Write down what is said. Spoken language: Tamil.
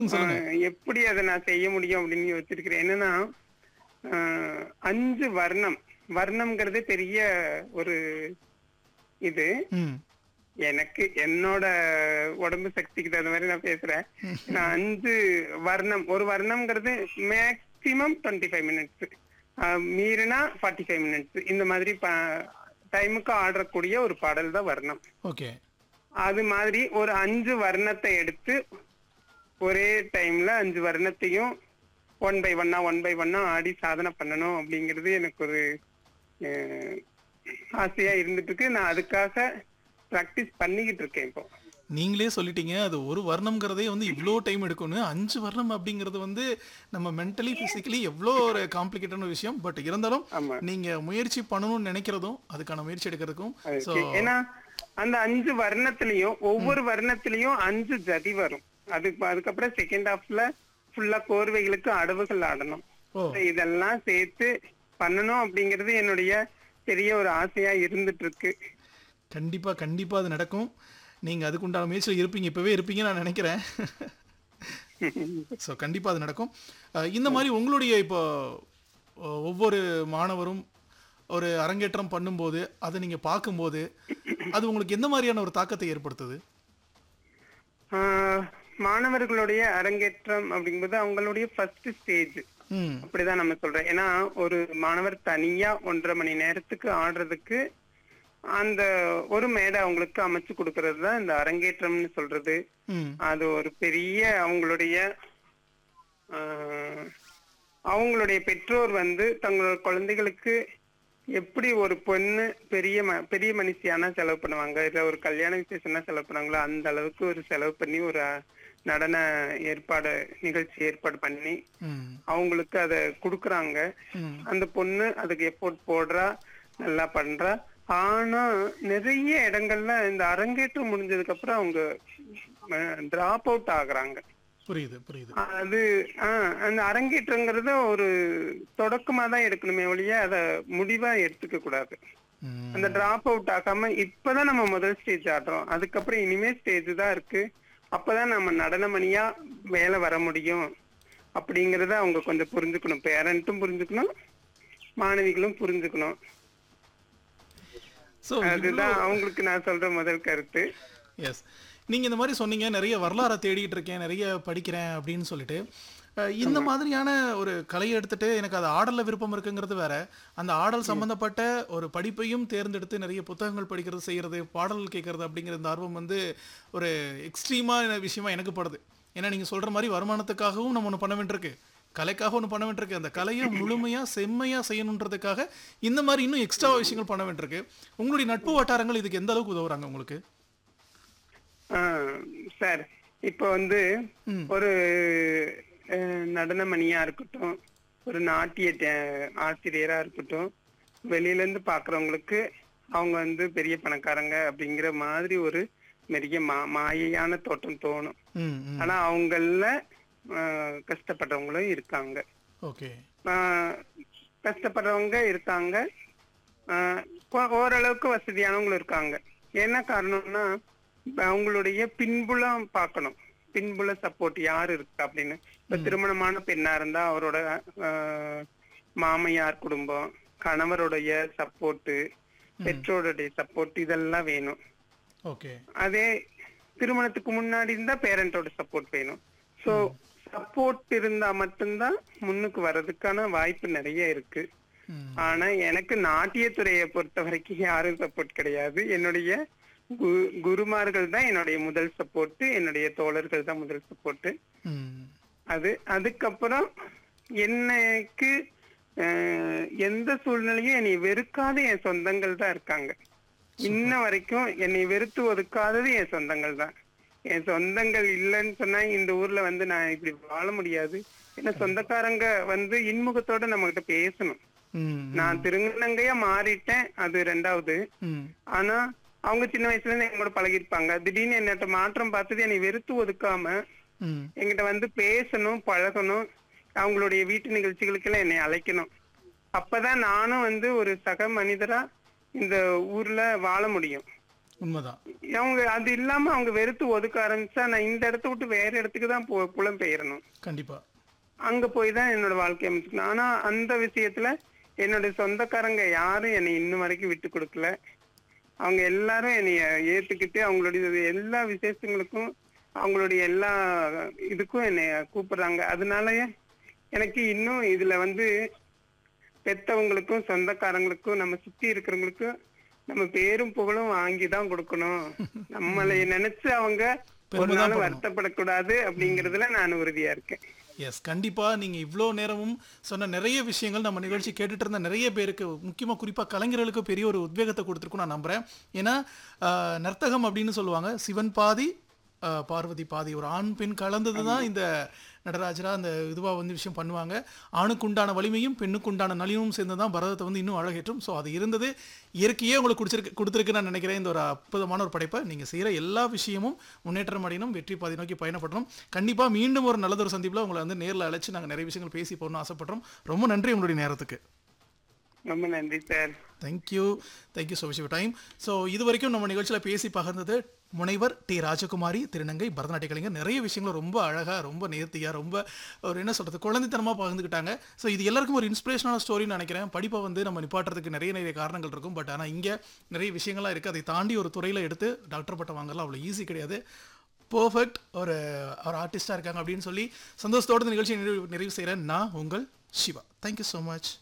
சொல்லுங்க ஆஹ் எப்படி அதை நான் செய்ய முடியும் அப்படின்னு யோசிச்சிருக்கிறேன் என்னன்னா ஆஹ் அஞ்சு வர்ணம் வர்ணம்ங்கிறது பெரிய ஒரு இது ம் எனக்கு என்னோட உடம்பு சக்திக்கு தகுந்த மாதிரி நான் பேசுறேன் நான் அஞ்சு வர்ணம் ஒரு வர்ணம்ங்கிறது மேக்சிமம் டுவெண்ட்டி ஃபைவ் மினிட்ஸ் மீறினா ஃபார்ட்டி ஃபைவ் மினிட்ஸ் இந்த மாதிரி டைமுக்கு ஆடக்கூடிய ஒரு பாடல் தான் வர்ணம் ஓகே அது மாதிரி ஒரு அஞ்சு வர்ணத்தை எடுத்து ஒரே டைம்ல அஞ்சு வர்ணத்தையும் ஒன் பை ஒன்னா ஒன் பை ஒன்னா ஆடி சாதனை பண்ணணும் அப்படிங்கிறது எனக்கு ஒரு அஹ், ஆசையா இருந்துட்டு இருக்கு நான் அதுக்காக ப்ராக்டிஸ் பண்ணிக்கிட்டு இருக்கேன் இப்போ நீங்களே சொல்லிட்டீங்க அது ஒரு வர்ணம்ங்கிறதே வந்து இவ்வளோ டைம் எடுக்கும்னு அஞ்சு வர்ணம் அப்படிங்கிறது வந்து நம்ம மென்டலி பிசிக்கலி எவ்வளோ ஒரு காம்ப்ளிகேட்டான விஷயம் பட் இருந்தாலும் ஆமா நீங்க முயற்சி பண்ணணும்னு நினைக்கிறதும் அதுக்கான முயற்சி எடுக்கிறதுக்கும் ஸோ அதுக்கு- ஏன்னா அந்த அஞ்சு வர்ணத்திலையும் ஒவ்வொரு வர்ணத்திலையும் அஞ்சு ஜதி வரும் அதுக்கு அதுக்கப்புறம் செகண்ட் ஹாஃப்ல ஃபுல்லா கோர்வைகளுக்கு அடவுகள் ஆடணும் ஓ So இதெல்லாம் சேர்த்து பண்ணணும் அப்படிங்கிறது என்னுடைய பெரிய ஒரு ஆசையா இருந்துட்டு இருக்கு கண்டிப்பா கண்டிப்பா அது நடக்கும் நீங்க அதுக்குண்டான முயற்சியில் இருப்பீங்க இப்பவே இருப்பீங்க நான் நினைக்கிறேன் ஸோ கண்டிப்பா அது நடக்கும் அஹ் இந்த மாதிரி உங்களுடைய இப்போ அஹ் ஒவ்வொரு மாணவரும் ஒரு அரங்கேற்றம் பண்ணும்போது அதை நீங்க பார்க்கும்போது அது உங்களுக்கு எந்த மாதிரியான ஒரு தாக்கத்தை ஏற்படுத்துது ஆஹ் மாணவர்களுடைய அரங்கேற்றம் அப்படிங்கும்போது அவங்களுடைய ஃபர்ஸ்ட் ஸ்டேஜ் ம் அப்படிதான் நம்ம சொல்றோம் ஏன்னா ஒரு மாணவர் தனியா ஒன்றரை மணி நேரத்துக்கு ஆடுறதுக்கு அந்த ஒரு மேடை அவங்களுக்கு அமைச்சு கொடுக்கறது தான் இந்த அரங்கேற்றம்னு சொல்றது ம் அது ஒரு பெரிய அவங்களுடைய ஆஹ், அவங்களுடைய பெற்றோர் வந்து தங்களோட குழந்தைகளுக்கு எப்படி ஒரு பொண்ணு பெரிய ம- பெரிய மனுஷியானா செலவு பண்ணுவாங்க இல்ல ஒரு கல்யாண விசேஷம்னா செலவு பண்ணுவாங்களோ அந்த அளவுக்கு ஒரு செலவு பண்ணி ஒரு அஹ், நடன ஏற்பாடு நிகழ்ச்சி ஏற்பாடு பண்ணி ம் அவங்களுக்கு அதை கொடுக்குறாங்க ம் அந்த பொண்ணு அதுக்கு எஃபோர்ட் போடுறா நல்லா பண்றா ஆனா நிறைய இடங்கள்ல இந்த அரங்கேற்றம் முடிஞ்சதுக்கு அப்புறம் அவங்க டிராப் அவுட் ஆகுறாங்க புரியுது புரியுது அது ஆஹ் அந்த அரங்கேற்றங்கிறத ஒரு தொடக்கமா தான் எடுக்கணுமே ஒழிய அத முடிவா எடுத்துக்க கூடாது ம் அந்த டிராப் அவுட் ஆகாம இப்பதான் நம்ம முதல் ஸ்டேஜ் ஆடுறோம் அதுக்கப்புறம் இனிமே ஸ்டேஜ் தான் இருக்கு அப்பதான் நம்ம நடனமணியா மேல வர முடியும் அப்படிங்கறத அவங்க கொஞ்சம் புரிஞ்சுக்கணும் பேரண்ட்டும் புரிஞ்சுக்கணும் மாணவிகளும் புரிஞ்சுக்கணும் ஸோ அதுதான் அவங்களுக்கு நான் சொல்ற முதல் கருத்து எஸ் நீங்க இந்த மாதிரி சொன்னீங்க நிறைய வரலாறை தேடிட்டு இருக்கேன் நிறைய படிக்கிறேன் அப்படின்னு சொல்லிட்டு அஹ், இந்த மாதிரியான ஒரு கலையை எடுத்துட்டு எனக்கு அது ஆடல்ல விருப்பம் இருக்குங்கிறது வேற அந்த ஆடல் சம்பந்தப்பட்ட ஒரு படிப்பையும் தேர்ந்தெடுத்து நிறைய புத்தகங்கள் படிக்கிறது செய்யறது பாடல் கேட்கறது அப்படிங்கிற இந்த ஆர்வம் வந்து ஒரு எக்ஸ்ட்ரீமான விஷயமா எனக்கு படுது ஏன்னா நீங்க சொல்ற மாதிரி வருமானத்துக்காகவும் நம்ம ஒன்று பண்ண வேண்டியிருக்கு கலைக்காக ஒன்று பண்ண வேண்டியிருக்கு அந்த கலையை முழுமையா செம்மையா செய்யணுன்றதுக்காக இந்த மாதிரி இன்னும் எக்ஸ்ட்ரா விஷயங்கள் பண்ண வேண்டியிருக்கு உங்களுடைய நட்பு வட்டாரங்கள் இதுக்கு எந்த அளவுக்கு உதவுறாங்க உங்களுக்கு சார் இப்போ வந்து ம். ஒரு அஹ், நடனமணியா இருக்கட்டும் ஒரு நாட்டிய டே- ஆசிரியரா இருக்கட்டும் வெளியில இருந்து பாக்குறவங்களுக்கு அவங்க வந்து பெரிய பணக்காரங்க அப்படிங்கிற மாதிரி ஒரு பெரிய மா மாயையான தோட்டம் தோணும் ம் ம் ஆனா அவங்கள அஹ், கஷ்டப்படுறவங்களும் இருக்காங்க ஓகே ஆஹ் கஷ்டப்படுறவங்க இருக்காங்க ஆஹ் கொ- ஓரளவுக்கு வசதியானவங்களும் இருக்காங்க என்ன காரணம்னா இப்ப அவங்களுடைய பின்புலம் பார்க்கணும் பின்புல சப்போர்ட் யார் இருக்கு அப்படின்னு இப்ப திருமணமான பெண்ணா இருந்தா அவரோட ஆஹ், மாமையார் குடும்பம் கணவருடைய சப்போர்ட் பெற்றோருடைய சப்போர்ட் இதெல்லாம் வேணும் ஓகே அதே திருமணத்துக்கு முன்னாடி இருந்தா பேரண்டோட சப்போர்ட் வேணும் சோ சப்போர்ட் இருந்தா மட்டும்தான் முன்னுக்கு வர்றதுக்கான வாய்ப்பு நிறைய இருக்கு ம் ஆனா எனக்கு நாட்டியத்துறையை பொறுத்த வரைக்கும் யாரும் சப்போர்ட் கிடையாது என்னுடைய கு- குருமார்கள் தான் என்னுடைய முதல் சப்போர்ட் என்னுடைய தோழர்கள் தான் முதல் சப்போர்ட் ம் அது அதுக்கப்புறம் எனக்கு அஹ், எந்த சூழ்நிலையும் என்னை வெறுக்காத என் சொந்தங்கள் தான் இருக்காங்க இன்ன வரைக்கும் என்னை வெறுத்து ஒதுக்காதது என் சொந்தங்கள் தான் என் சொந்தங்கள் இல்லைன்னு சொன்னா இந்த ஊர்ல வந்து நான் இப்படி வாழ முடியாது ஏன்னா சொந்தக்காரங்க வந்து இன்முகத்தோட நம்ம கிட்ட பேசணும் ம் நான் திருநங்கையா மாறிட்டேன் அது ரெண்டாவது ம் ஆனா அவங்க சின்ன வயசுல இருந்து என் கூட பழகிருப்பாங்க திடீர்னு என்னட்ட மாற்றம் பார்த்தது என்னை வெறுத்து ஒதுக்காம ம் என்கிட்ட வந்து பேசணும் பழகணும் அவங்களுடைய வீட்டு நிகழ்ச்சிகளுக்கெல்லாம் என்னை அழைக்கணும் அப்பதான் நானும் வந்து ஒரு சக மனிதரா இந்த ஊர்ல வாழ முடியும் உண்மைதான் அவங்க அது இல்லாம அவங்க வெறுத்து ஒதுக்க ஆரம்பிச்சா நான் இந்த இடத்த விட்டு வேற இடத்துக்கு தான் போ புலம் பெயரணும் கண்டிப்பா அங்க போய் தான் என்னோட வாழ்க்கையை அமைச்சுக்கணும் ஆனா அந்த விஷயத்துல என்னோட சொந்தக்காரங்க யாரும் என்னை இன்னும் வரைக்கும் விட்டு கொடுக்கல அவங்க எல்லாரும் என்னைய ஏத்துக்கிட்டு அவங்களுடைய எல்லா விசேஷங்களுக்கும் அவங்களுடைய எல்லா இதுக்கும் என்னைய கூப்பிடுறாங்க அதனாலயே எனக்கு இன்னும் இதுல வந்து பெத்தவங்களுக்கும் சொந்தக்காரங்களுக்கும் நம்ம சுத்தி இருக்கிறவங்களுக்கும் நம்ம பேரும் புகழும் வாங்கி தான் கொடுக்கணும் நம்மளை நினைச்சு அவங்க ஒரு பெருமைதான் நாள் படணும். வருத்தப்படக்கூடாது அப்படிங்கறதுல நான் உறுதியா இருக்கேன் எஸ் கண்டிப்பா நீங்க இவ்வளோ நேரமும் சொன்ன நிறைய விஷயங்கள் நம்ம நிகழ்ச்சி கேட்டுட்டு இருந்த நிறைய பேருக்கு முக்கியமா குறிப்பா கலைஞர்களுக்கு பெரிய ஒரு உத்வேகத்தை கொடுத்துருக்கும் நான் நம்புறேன் ஏன்னா ஆஹ், நர்த்தகம் அப்படின்னு சொல்லுவாங்க சிவன் பாதி ஆஹ், பார்வதி பாதி ஒரு ஆண் பெண் கலந்தது தான் இந்த நடராஜரா அந்த இதுவா வந்து விஷயம் பண்ணுவாங்க ஆணுக்கு உண்டான வலிமையும் பெண்ணுக்கு உண்டான நளினமும் சேர்ந்து தான் பரதத்தை வந்து இன்னும் அழகேற்றும் ஸோ அது இருந்தது இயற்கையே உங்களுக்கு குடிச்சிருக்கு கொடுத்துருக்கு நான் நினைக்கிறேன் இந்த ஒரு அற்புதமான ஒரு படைப்பை நீங்கள் செய்கிற எல்லா விஷயமும் முன்னேற்றம் அடையணும் வெற்றி பாதை நோக்கி பயணப்படணும் கண்டிப்பாக மீண்டும் ஒரு நல்லதொரு சந்திப்பில் உங்களை வந்து நேரில் அழைச்சு நாங்கள் நிறைய விஷயங்கள் பேசி போகணும்னு ஆசைப்படுறோம் ரொம்ப நன்றி உங்களுடைய நேரத்துக்கு ரொம்ப நன்றி sir thank you thank you so much time so இது வரைக்கும் நம்ம நிகழ்ச்சியில் பேசி பகிர்ந்தது முனைவர் டி ராஜகுமாரி திருநங்கை பரதநாட்டிய கலைஞர் நிறைய விஷயங்கள் ரொம்ப அழகாக ரொம்ப நேர்த்தியாக ரொம்ப ஒரு என்ன சொல்கிறது குழந்தைத்தனமாக பகிர்ந்துக்கிட்டாங்க ஸோ இது எல்லாருக்கும் ஒரு இன்ஸ்பிரேஷனான ஸ்டோரின்னு நினைக்கிறேன் படிப்பை வந்து நம்ம நிப்பாட்டுறதுக்கு நிறைய நிறைய காரணங்கள் இருக்கும் பட் ஆனால் இங்கே நிறைய விஷயங்கள்லாம் இருக்குது அதை தாண்டி ஒரு துறையில் எடுத்து டாக்டர் பட்டம் வாங்கலாம் அவ்வளோ ஈஸி கிடையாது பர்ஃபெக்ட் ஒரு ஒரு ஆர்டிஸ்டாக இருக்காங்க அப்படின்னு சொல்லி சந்தோஷத்தோட இந்த நிகழ்ச்சியை நிறைவு நிறைவு செய்கிறேன் நான் உங்கள் சிவா தேங்க்யூ ஸோ மச்